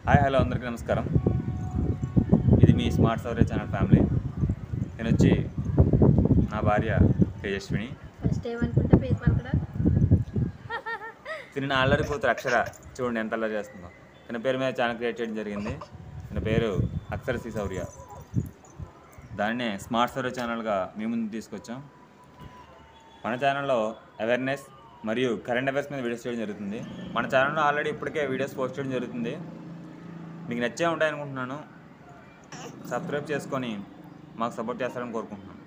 hi hello అందరికీ నమస్కారం ఇది మీ స్మార్ట్ సౌర్య ఛానల్ ఫ్యామిలీ నేను వచ్చి నా భార్య తేజస్విని ఫస్ట్ ఏమనుకుంటే పేరు పలకడా తిని నా అల్లరి కూతురు అక్షర చూడండి ఎంత అల్లరి చేస్తుందో తన పేరు మీద ఛానల్ క్రియేట్ చేయడం జరిగింది తన పేరు అక్షర సి సౌర్య దాన్నే స్మార్ట్ సౌర్య ఛానల్గా మీ ముందు తీసుకొచ్చాం మన ఛానల్లో అవేర్నెస్ మరియు కరెంట్ అఫైర్స్ మీద వీడియోస్ చేయడం జరుగుతుంది మన ఛానల్లో ఆల్రెడీ ఇప్పటికే వీడియోస్ పోస్ట్ చేయడం జరుగుతుంది మీకు నచ్చే ఉంటాయి అనుకుంటున్నాను సబ్స్క్రైబ్ చేసుకొని మాకు సపోర్ట్ చేస్తారని కోరుకుంటున్నాను